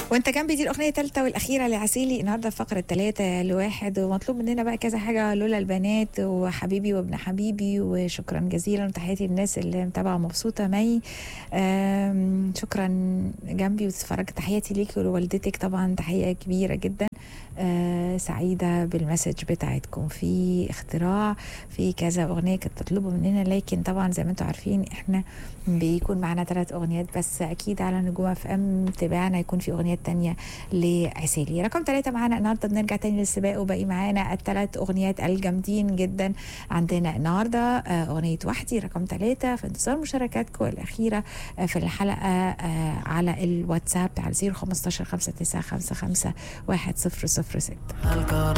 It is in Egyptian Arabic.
وانت جنبي دي الاغنيه الثالثه والاخيره لعسيلي النهارده فقره ثلاثة لواحد ومطلوب مننا بقى كذا حاجه لولا البنات وحبيبي وابن حبيبي وشكرا جزيلا وتحياتي للناس اللي متابعه مبسوطه مي آم، شكرا جنبي وتتفرج تحياتي ليكي ولوالدتك طبعا تحيه كبيره جدا آه، سعيده بالمسج بتاعتكم في اختراع في كذا اغنيه كانت تطلبوا مننا لكن طبعا زي ما انتم عارفين احنا بيكون معانا ثلاث اغنيات بس اكيد على نجوم اف ام تابعنا يكون في اغنيات تانية لعسيلي رقم ثلاثة معانا النهارده بنرجع تاني للسباق وباقي معانا الثلاث اغنيات الجامدين جدا عندنا النهارده آه، اغنيه وحدي رقم ثلاثة في انتظار مشاركاتكم الاخيره آه، في الحلقه آه، على الواتساب على 015 5955 100 6